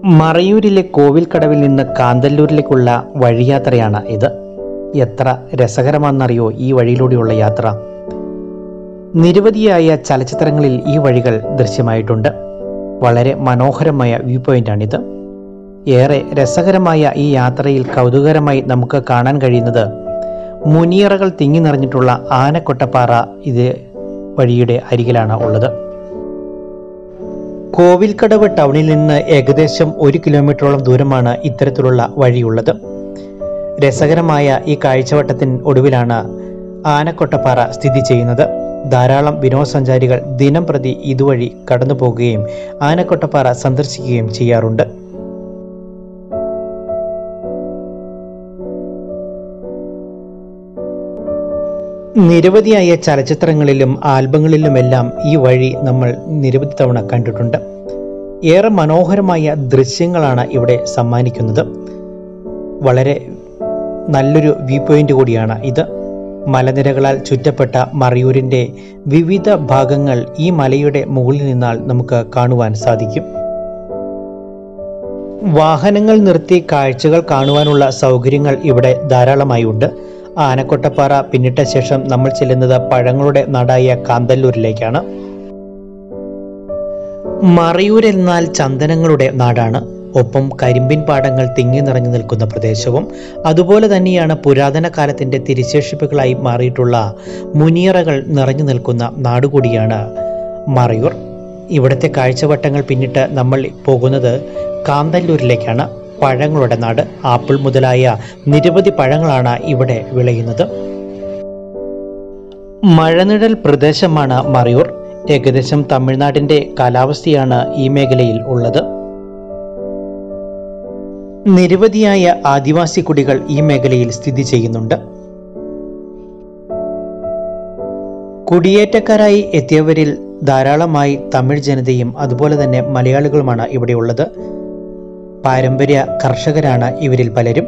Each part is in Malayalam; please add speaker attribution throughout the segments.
Speaker 1: മറയൂരിലെ കോവിൽക്കടവിൽ നിന്ന് കാന്തല്ലൂരിലേക്കുള്ള വഴിയാത്രയാണ് ഇത് എത്ര രസകരമാണെന്നറിയോ ഈ വഴിയിലൂടെയുള്ള യാത്ര നിരവധിയായ ചലച്ചിത്രങ്ങളിൽ ഈ വഴികൾ ദൃശ്യമായിട്ടുണ്ട് വളരെ മനോഹരമായ വ്യൂ പോയിന്റാണിത് ഏറെ രസകരമായ ഈ യാത്രയിൽ കൗതുകരമായി നമുക്ക് കാണാൻ കഴിയുന്നത് മുനിയറകൾ തിങ്ങി നിറഞ്ഞിട്ടുള്ള ആനക്കൊട്ടപ്പാറ ഇത് വഴിയുടെ അരികിലാണ് ഉള്ളത് കോവിൽക്കടവ് ടൗണിൽ നിന്ന് ഏകദേശം ഒരു കിലോമീറ്ററോളം ദൂരമാണ് ഇത്തരത്തിലുള്ള വഴിയുള്ളത് രസകരമായ ഈ കാഴ്ചവട്ടത്തിന് ഒടുവിലാണ് ആനക്കൊട്ടപ്പാറ സ്ഥിതി ചെയ്യുന്നത് ധാരാളം വിനോദസഞ്ചാരികൾ ദിനം പ്രതി ഇതുവഴി കടന്നു പോകുകയും ആനക്കൊട്ടപ്പാറ സന്ദർശിക്കുകയും ചെയ്യാറുണ്ട് നിരവധിയായ ചലച്ചിത്രങ്ങളിലും ആൽബങ്ങളിലുമെല്ലാം ഈ വഴി നമ്മൾ നിരവധി തവണ കണ്ടിട്ടുണ്ട് ഏറെ മനോഹരമായ ദൃശ്യങ്ങളാണ് ഇവിടെ സമ്മാനിക്കുന്നത് വളരെ നല്ലൊരു വ്യൂ പോയിന്റ് കൂടിയാണ് ഇത് മലനിരകളാൽ ചുറ്റപ്പെട്ട മറയൂരിൻ്റെ വിവിധ ഭാഗങ്ങൾ ഈ മലയുടെ മുകളിൽ നിന്നാൽ നമുക്ക് കാണുവാൻ സാധിക്കും വാഹനങ്ങൾ നിർത്തി കാഴ്ചകൾ കാണുവാനുള്ള സൗകര്യങ്ങൾ ഇവിടെ ധാരാളമായി ഉണ്ട് ആനക്കൊട്ടപ്പാറ പിന്നിട്ട ശേഷം നമ്മൾ ചെല്ലുന്നത് പഴങ്ങളുടെ നാടായ കാന്തല്ലൂരിലേക്കാണ് മറയൂർ എന്നാൽ ചന്ദനങ്ങളുടെ നാടാണ് ഒപ്പം കരിമ്പിൻ പാടങ്ങൾ തിങ്ങി നിറഞ്ഞു നിൽക്കുന്ന പ്രദേശവും അതുപോലെ തന്നെയാണ് പുരാതന കാലത്തിന്റെ തിരിശേഷിപ്പുകളായി മാറിയിട്ടുള്ള മുനിയറകൾ നിറഞ്ഞു നിൽക്കുന്ന നാടുകൂടിയാണ് മറയൂർ ഇവിടുത്തെ കാഴ്ചവട്ടങ്ങൾ പിന്നിട്ട് നമ്മൾ പോകുന്നത് കാന്തല്ലൂരിലേക്കാണ് പഴങ്ങളുടെ നാട് ആപ്പിൾ മുതലായ നിരവധി പഴങ്ങളാണ് ഇവിടെ വിളയുന്നത് മഴനിഴൽ പ്രദേശമാണ് മറയൂർ ഏകദേശം തമിഴ്നാടിന്റെ കാലാവസ്ഥയാണ് ഈ മേഖലയിൽ ഉള്ളത് നിരവധിയായ ആദിവാസി കുടികൾ ഈ മേഖലയിൽ സ്ഥിതി ചെയ്യുന്നുണ്ട് കുടിയേറ്റക്കാരായി എത്തിയവരിൽ ധാരാളമായി തമിഴ് ജനതയും അതുപോലെ തന്നെ മലയാളികളുമാണ് ഇവിടെയുള്ളത് പാരമ്പര്യ കർഷകരാണ് ഇവരിൽ പലരും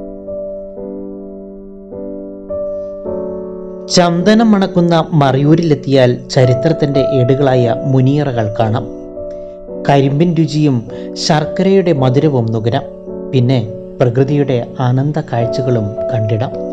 Speaker 1: ചന്ദനം മണക്കുന്ന മറയൂരിലെത്തിയാൽ ചരിത്രത്തിന്റെ ഏടുകളായ മുനിയറകൾ കാണാം കരിമ്പിൻ രുചിയും ശർക്കരയുടെ മധുരവും നുകരാം പിന്നെ പ്രകൃതിയുടെ ആനന്ദ കാഴ്ചകളും കണ്ടിടാം